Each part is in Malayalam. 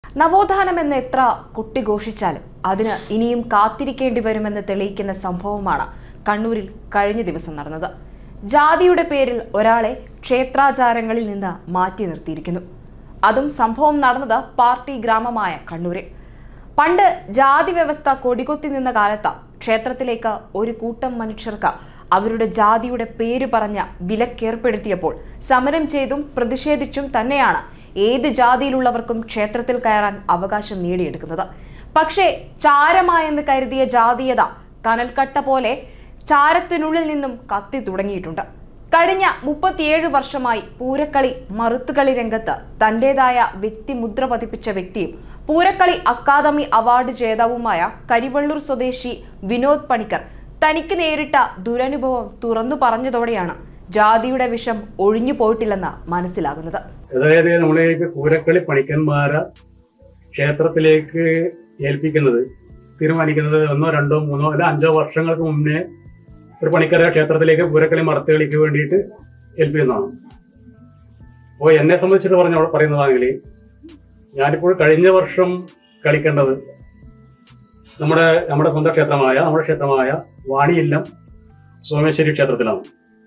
നവോത്ഥാനം എന്ന് എത്ര കുട്ടിഘോഷിച്ചാലും അതിന് ഇനിയും കാത്തിരിക്കേണ്ടി വരുമെന്ന് തെളിയിക്കുന്ന സംഭവമാണ് കണ്ണൂരിൽ കഴിഞ്ഞ ദിവസം നടന്നത് ജാതിയുടെ പേരിൽ ഒരാളെ ക്ഷേത്രാചാരങ്ങളിൽ നിന്ന് മാറ്റി നിർത്തിയിരിക്കുന്നു അതും സംഭവം നടന്നത് പാർട്ടി ഗ്രാമമായ കണ്ണൂരിൽ പണ്ട് ജാതി വ്യവസ്ഥ കൊടികൊത്തി നിന്ന കാലത്ത് ക്ഷേത്രത്തിലേക്ക് ഒരു കൂട്ടം മനുഷ്യർക്ക് അവരുടെ ജാതിയുടെ പേര് പറഞ്ഞ വിലക്കേർപ്പെടുത്തിയപ്പോൾ സമരം ചെയ്തും പ്രതിഷേധിച്ചും തന്നെയാണ് ഏത് ജാതിയിലുള്ളവർക്കും ക്ഷേത്രത്തിൽ കയറാൻ അവകാശം നേടിയെടുക്കുന്നത് പക്ഷേ ചാരമായെന്ന് കരുതിയ ജാതീയത കനൽക്കട്ട പോലെ ചാരത്തിനുള്ളിൽ നിന്നും കത്തി തുടങ്ങിയിട്ടുണ്ട് കഴിഞ്ഞ മുപ്പത്തിയേഴ് വർഷമായി പൂരക്കളി മറുത്തുകളി രംഗത്ത് തന്റേതായ വ്യക്തിമുദ്ര പതിപ്പിച്ച വ്യക്തിയും പൂരക്കളി അക്കാദമി അവാർഡ് ജേതാവുമായ കരിവള്ളൂർ സ്വദേശി വിനോദ് പണിക്കർ തനിക്ക് നേരിട്ട ദുരനുഭവം തുറന്നു പറഞ്ഞതോടെയാണ് ജാതിയുടെ വിഷം ഒഴിഞ്ഞു പോയിട്ടില്ലെന്ന് മനസ്സിലാകുന്നത് അതായത് നമ്മളേക്ക് പൂരക്കളി പണിക്കന്മാരെ ക്ഷേത്രത്തിലേക്ക് ഏൽപ്പിക്കുന്നത് തീരുമാനിക്കുന്നത് ഒന്നോ രണ്ടോ മൂന്നോ അല്ല അഞ്ചോ വർഷങ്ങൾക്ക് മുന്നേ ഒരു പണിക്കരെ ക്ഷേത്രത്തിലേക്ക് പൂരക്കളി മറത്തുകളിക്ക് വേണ്ടിയിട്ട് ഏൽപ്പിക്കുന്നതാണ് അപ്പോൾ എന്നെ സംബന്ധിച്ചിട്ട് പറഞ്ഞ പറയുന്നതാണെങ്കിൽ ഞാനിപ്പോൾ കഴിഞ്ഞ വർഷം കളിക്കേണ്ടത് നമ്മുടെ നമ്മുടെ സ്വന്തം ക്ഷേത്രമായ നമ്മുടെ ക്ഷേത്രമായ വാണിയില്ലം സോമേശ്വരി ക്ഷേത്രത്തിലാണ്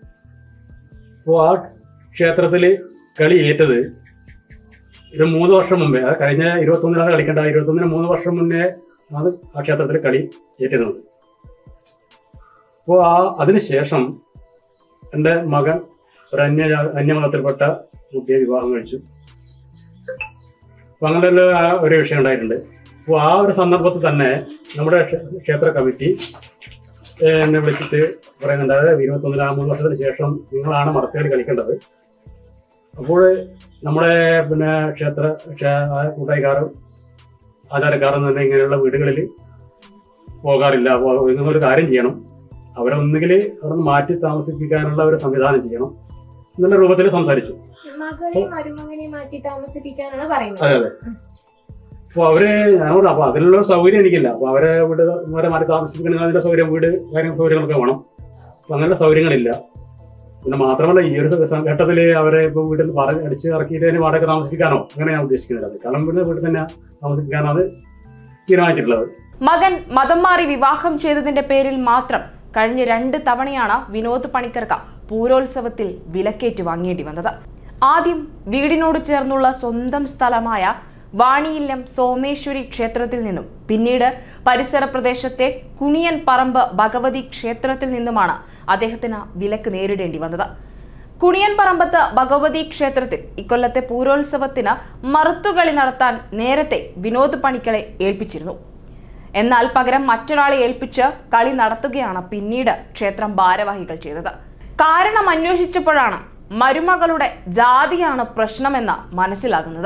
അപ്പോൾ ആ ക്ഷേത്രത്തിൽ കളി ഏറ്റത് ഒരു മൂന്ന് വർഷം മുമ്പേ അത് കഴിഞ്ഞ ഇരുപത്തൊന്നിലാണ് കളിക്കേണ്ട ഇരുപത്തൊന്നിന് മൂന്ന് വർഷം മുന്നേ ആണ് ആ ക്ഷേത്രത്തിൽ കളി ഏറ്റിരുന്നത് അപ്പോൾ ആ അതിനുശേഷം എൻ്റെ മകൻ ഒരു അന്യ അന്യമതത്തിൽപ്പെട്ട കുട്ടിയെ വിവാഹം കഴിച്ചു അപ്പോൾ അങ്ങനെ ആ ഒരു വിഷയം ഉണ്ടായിട്ടുണ്ട് അപ്പോൾ ആ ഒരു സന്ദർഭത്തിൽ തന്നെ നമ്മുടെ ക്ഷേ- ക്ഷേത്ര കമ്മിറ്റി ഏഹ്, എന്നെ വിളിച്ചിട്ട് പറയുന്നുണ്ട് അതായത് ഇരുപത്തൊന്നിന് ആ മൂന്ന് വർഷത്തിന് ശേഷം നിങ്ങളാണ് മറത്തുകളി കളിക്കേണ്ടത് അപ്പോൾ നമ്മുടെ പിന്നെ ക്ഷേത്ര ക്ഷേ- ആ കൂട്ടായിക്കാരും ആചാരക്കാരും തന്നെ ഇങ്ങനെയുള്ള വീടുകളിൽ പോകാറില്ല അപ്പോൾ നിങ്ങളൊരു കാര്യം ചെയ്യണം അവരെ ഒന്നുകിൽ അവിടെ നിന്ന് മാറ്റി താമസിപ്പിക്കാനുള്ള ഒരു സംവിധാനം ചെയ്യണം എന്നുള്ള രൂപത്തിൽ സംസാരിച്ചു മകളെ മരുമകനെ മാറ്റി താമസിപ്പിക്കാനാണ് പറയുന്നത് അതെ അതെ അപ്പോൾ അവര് ഞാനോട് അപ്പൊ അതിനുള്ള സൗകര്യം എനിക്കില്ല അപ്പൊ അവരെ വീട് അവരെ മാറ്റി താമസിപ്പിക്കണമെങ്കിൽ അതിന്റെ സൗകര്യം വീട് കാര്യം സൗകര്യങ്ങളൊക്കെ വേണം അപ്പൊ അങ്ങനെയുള്ള സൗകര്യങ്ങളില്ല പിന്നെ മാത്രമല്ല ഈ ഒരു ഘട്ടത്തിൽ അവരെ ഇപ്പൊ വീട്ടിൽ നിന്ന് പറഞ്ഞ് അടിച്ച് ഇറക്കിയിട്ട് അതിന് വാടക താമസിപ്പിക്കാനോ അങ്ങനെ ഞാൻ ഉദ്ദേശിക്കുന്നില്ല അത് കാരണം പിന്നെ വീട്ടിൽ തന്നെ താമസിപ്പിക്കാനാണ് തീരുമാനിച്ചിട്ടുള്ളത് മകൻ മതം മാറി വിവാഹം ചെയ്തതിന്റെ പേരിൽ മാത്രം കഴിഞ്ഞ രണ്ട് തവണയാണ് വിനോദ് പണിക്കർക്ക് പൂരോത്സവത്തിൽ വിലക്കേറ്റ് വാങ്ങേണ്ടി വന്നത് ആദ്യം വീടിനോട് ചേർന്നുള്ള സ്വന്തം സ്ഥലമായ വാണിയില്ലം സോമേശ്വരി ക്ഷേത്രത്തിൽ നിന്നും പിന്നീട് പരിസര പ്രദേശത്തെ കുണിയൻ പറമ്പ് ഭഗവതി ക്ഷേത്രത്തിൽ നിന്നുമാണ് അദ്ദേഹത്തിന് വിലക്ക് നേരിടേണ്ടി വന്നത് കുണിയൻ പറമ്പത്ത് ഭഗവതി ക്ഷേത്രത്തിൽ ഇക്കൊല്ലത്തെ പൂരോത്സവത്തിന് മറുത്തുകളി നടത്താൻ നേരത്തെ വിനോദ് പണിക്കളെ ഏൽപ്പിച്ചിരുന്നു എന്നാൽ പകരം മറ്റൊരാളെ ഏൽപ്പിച്ച് കളി നടത്തുകയാണ് പിന്നീട് ക്ഷേത്രം ഭാരവാഹികൾ ചെയ്തത് കാരണം അന്വേഷിച്ചപ്പോഴാണ് മരുമകളുടെ ജാതിയാണ് പ്രശ്നമെന്ന് മനസ്സിലാകുന്നത്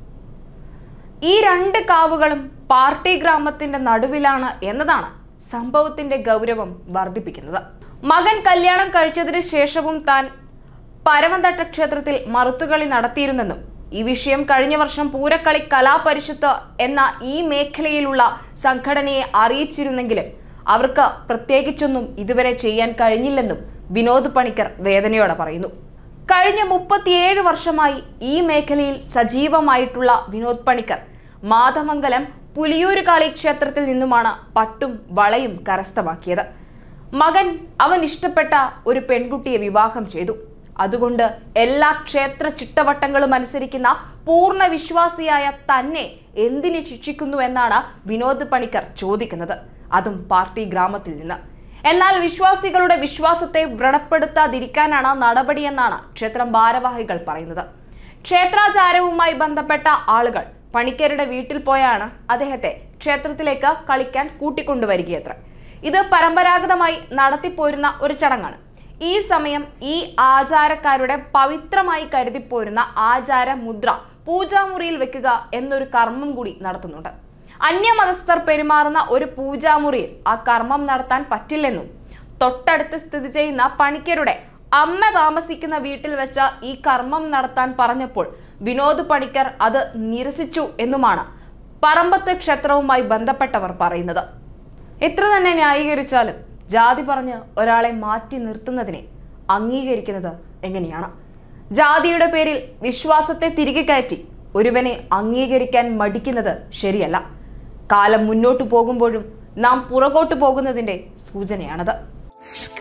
ഈ രണ്ട് കാവുകളും പാർട്ടി ഗ്രാമത്തിന്റെ നടുവിലാണ് എന്നതാണ് സംഭവത്തിന്റെ ഗൗരവം വർദ്ധിപ്പിക്കുന്നത് മകൻ കല്യാണം കഴിച്ചതിന് ശേഷവും താൻ പരമന്തട്ട ക്ഷേത്രത്തിൽ മറുത്തുകളി നടത്തിയിരുന്നെന്നും ഈ വിഷയം കഴിഞ്ഞ വർഷം പൂരക്കളി കലാപരിഷത്ത് എന്ന ഈ മേഖലയിലുള്ള സംഘടനയെ അറിയിച്ചിരുന്നെങ്കിലും അവർക്ക് പ്രത്യേകിച്ചൊന്നും ഇതുവരെ ചെയ്യാൻ കഴിഞ്ഞില്ലെന്നും വിനോദ് പണിക്കർ വേദനയോടെ പറയുന്നു കഴിഞ്ഞ മുപ്പത്തിയേഴ് വർഷമായി ഈ മേഖലയിൽ സജീവമായിട്ടുള്ള വിനോദ് പണിക്കർ മാധമംഗലം പുലിയൂരുകാളി ക്ഷേത്രത്തിൽ നിന്നുമാണ് പട്ടും വളയും കരസ്ഥമാക്കിയത് മകൻ അവൻ ഇഷ്ടപ്പെട്ട ഒരു പെൺകുട്ടിയെ വിവാഹം ചെയ്തു അതുകൊണ്ട് എല്ലാ ക്ഷേത്ര ചിട്ടവട്ടങ്ങളും അനുസരിക്കുന്ന പൂർണ്ണ വിശ്വാസിയായ തന്നെ എന്തിന് ശിക്ഷിക്കുന്നു എന്നാണ് വിനോദ് പണിക്കർ ചോദിക്കുന്നത് അതും പാർട്ടി ഗ്രാമത്തിൽ നിന്ന് എന്നാൽ വിശ്വാസികളുടെ വിശ്വാസത്തെ വ്രണപ്പെടുത്താതിരിക്കാനാണ് നടപടിയെന്നാണ് ക്ഷേത്രം ഭാരവാഹികൾ പറയുന്നത് ക്ഷേത്രാചാരവുമായി ബന്ധപ്പെട്ട ആളുകൾ പണിക്കരുടെ വീട്ടിൽ പോയാണ് അദ്ദേഹത്തെ ക്ഷേത്രത്തിലേക്ക് കളിക്കാൻ കൂട്ടിക്കൊണ്ടുവരികയത്ര ഇത് പരമ്പരാഗതമായി നടത്തിപ്പോരുന്ന ഒരു ചടങ്ങാണ് ഈ സമയം ഈ ആചാരക്കാരുടെ പവിത്രമായി കരുതിപ്പോരുന്ന ആചാര മുദ്ര പൂജാമുറിയിൽ വെക്കുക എന്നൊരു കർമ്മം കൂടി നടത്തുന്നുണ്ട് അന്യമതസ്ഥർ പെരുമാറുന്ന ഒരു പൂജാമുറിയിൽ ആ കർമ്മം നടത്താൻ പറ്റില്ലെന്നും തൊട്ടടുത്ത് സ്ഥിതി ചെയ്യുന്ന പണിക്കരുടെ അമ്മ താമസിക്കുന്ന വീട്ടിൽ വെച്ച ഈ കർമ്മം നടത്താൻ പറഞ്ഞപ്പോൾ വിനോദ് പണിക്കർ അത് നിരസിച്ചു എന്നുമാണ് പറമ്പത്ത് ക്ഷേത്രവുമായി ബന്ധപ്പെട്ടവർ പറയുന്നത് എത്ര തന്നെ ന്യായീകരിച്ചാലും ജാതി പറഞ്ഞ് ഒരാളെ മാറ്റി നിർത്തുന്നതിനെ അംഗീകരിക്കുന്നത് എങ്ങനെയാണ് ജാതിയുടെ പേരിൽ വിശ്വാസത്തെ തിരികെ കയറ്റി ഒരുവനെ അംഗീകരിക്കാൻ മടിക്കുന്നത് ശരിയല്ല കാലം മുന്നോട്ടു പോകുമ്പോഴും നാം പുറകോട്ട് പോകുന്നതിന്റെ സൂചനയാണത്